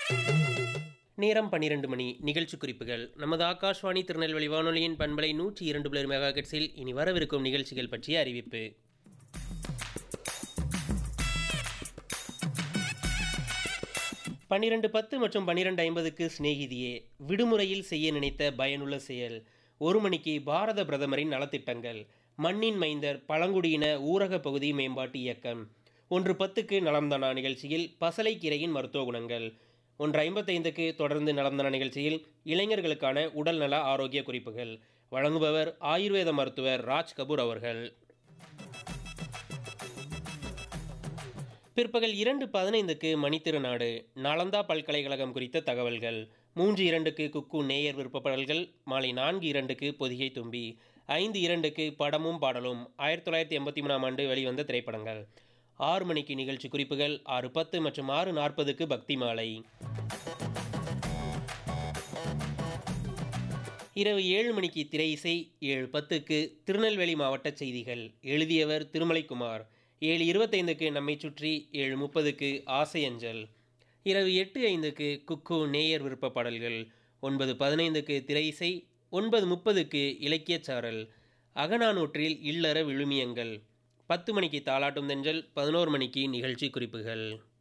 நேரம் பன்னிரண்டு மணி நிகழ்ச்சி குறிப்புகள் நமது ஆகாஷ்வாணி திருநெல்வேலி வானொலியின் பண்பலை நூற்றி இரண்டு புலர் மெகாகட்ஸில் இனி வரவிருக்கும் நிகழ்ச்சிகள் பற்றிய அறிவிப்பு பன்னிரண்டு பத்து மற்றும் பன்னிரண்டு ஐம்பதுக்கு சிநேகிதியே விடுமுறையில் செய்ய நினைத்த பயனுள்ள செயல் ஒரு மணிக்கு பாரத பிரதமரின் நலத்திட்டங்கள் மண்ணின் மைந்தர் பழங்குடியின ஊரக பகுதி மேம்பாட்டு இயக்கம் ஒன்று பத்துக்கு நலம்தானா நிகழ்ச்சியில் பசலைக்கீரையின் மருத்துவ குணங்கள் ஒன்று ஐம்பத்தைந்துக்கு தொடர்ந்து நலம்தானா நிகழ்ச்சியில் இளைஞர்களுக்கான உடல்நல ஆரோக்கிய குறிப்புகள் வழங்குபவர் ஆயுர்வேத மருத்துவர் ராஜ் கபூர் அவர்கள் பிற்பகல் இரண்டு பதினைந்துக்கு மணித்திருநாடு நாளந்தா பல்கலைக்கழகம் குறித்த தகவல்கள் மூன்று இரண்டுக்கு குக்கு நேயர் விருப்பப்படல்கள் மாலை நான்கு இரண்டுக்கு பொதிகை தும்பி ஐந்து இரண்டுக்கு படமும் பாடலும் ஆயிரத்தி தொள்ளாயிரத்தி எண்பத்தி மூணாம் ஆண்டு வெளிவந்த திரைப்படங்கள் ஆறு மணிக்கு நிகழ்ச்சி குறிப்புகள் ஆறு பத்து மற்றும் ஆறு நாற்பதுக்கு பக்தி மாலை இரவு ஏழு மணிக்கு திரை இசை ஏழு பத்துக்கு திருநெல்வேலி மாவட்ட செய்திகள் எழுதியவர் திருமலைக்குமார் ஏழு இருபத்தைந்துக்கு நம்மை சுற்றி ஏழு முப்பதுக்கு ஆசை அஞ்சல் இரவு எட்டு ஐந்துக்கு குக்கு நேயர் விருப்ப பாடல்கள் ஒன்பது பதினைந்துக்கு திரை இசை ஒன்பது முப்பதுக்கு இலக்கியச் சாரல் அகநானூற்றில் இல்லற விழுமியங்கள் பத்து மணிக்கு தாலாட்டும் தென்றல் பதினோரு மணிக்கு நிகழ்ச்சி குறிப்புகள்